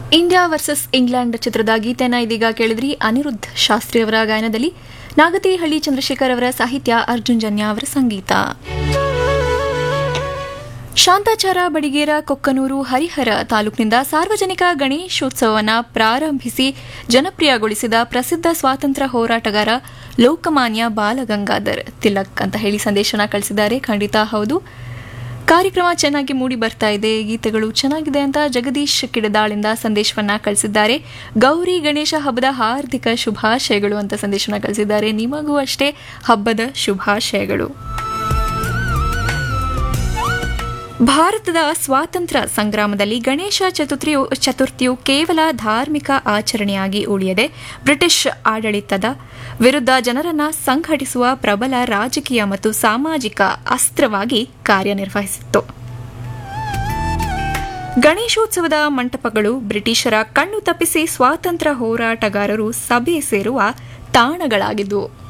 India versus England ಚಿತ್ರದ ಗೀತೆಯನ್ನ ಇದೀಗ ಕೇಳಿದ್ರಿ ಅನಿರುದ್ಧ್ ಶಾಸ್ತ್ರಿ ಅವರ ಗಾಯನದಲ್ಲಿ ನಾಗತಿಹಳ್ಳಿ ಚಂದ್ರಶೇಖರ್ ಅವರ ಸಾಹಿತ್ಯ ಅರ್ಜುನ್ ಜನ್ಯ ಅವರ ಸಂಗೀತ ಶಾಂತಾಚಾರ ಬಡಿಗೇರ ಕೊಕ್ಕನೂರು ಹರಿಹರ ತಾಲೂಕಿನಿಂದ ಸಾರ್ವಜನಿಕ ಗಣೇಶೋತ್ಸವವನ್ನು ಪ್ರಾರಂಭಿಸಿ ಜನಪ್ರಿಯಗೊಳಿಸಿದ ಪ್ರಸಿದ್ಧ ಸ್ವಾತಂತ್ರ್ಯ ಹೋರಾಟಗಾರ ಲೋಕಮಾನ್ಯ ಬಾಲಗಂಗಾಧರ್ ತಿಲಕ್ ಅಂತ ಹೇಳಿ ಸಂದೇಶನ ಕಳಿಸಿದ್ದಾರೆ ಖಂಡಿತ ಹೌದು ಕಾರ್ಯಕ್ರಮ ಚೆನ್ನಾಗಿ ಮೂಡಿ ಬರ್ತಾ ಇದೆ ಗೀತೆಗಳು ಚೆನ್ನಾಗಿದೆ ಅಂತ ಜಗದೀಶ್ ಕಿಡದಾಳಿಂದ ಸಂದೇಶವನ್ನ ಕಳಿಸಿದ್ದಾರೆ ಗೌರಿ ಗಣೇಶ ಹಬ್ಬದ ಹಾರ್ದಿಕ ಶುಭಾಶಯಗಳು ಅಂತ ಸಂದೇಶನ ಕಳಿಸಿದ್ದಾರೆ ನಿಮಗೂ ಅಷ್ಟೇ ಹಬ್ಬದ ಶುಭಾಶಯಗಳು ಭಾರತದ ಸ್ವಾತಂತ್ರ್ಯ ಸಂಗ್ರಾಮದಲ್ಲಿ ಗಣೇಶ ಚತುರ್ಥಿಯು ಚತುರ್ಥಿಯು ಕೇವಲ ಧಾರ್ಮಿಕ ಆಚರಣೆಯಾಗಿ ಉಳಿಯದೆ ಬ್ರಿಟಿಷ್ ಆಡಳಿತದ ವಿರುದ್ಧ ಜನರನ್ನ ಸಂಘಟಿಸುವ ಪ್ರಬಲ ರಾಜಕೀಯ ಮತ್ತು ಸಾಮಾಜಿಕ ಅಸ್ತ್ರವಾಗಿ ಕಾರ್ಯನಿರ್ವಹಿಸಿತ್ತು ಗಣೇಶೋತ್ಸವದ ಮಂಟಪಗಳು ಬ್ರಿಟಿಷರ ಕಣ್ಣು ತಪ್ಪಿಸಿ ಸ್ವಾತಂತ್ರ್ಯ ಹೋರಾಟಗಾರರು ಸಭೆ ಸೇರುವ ತಾಣಗಳಾಗಿದ್ದವು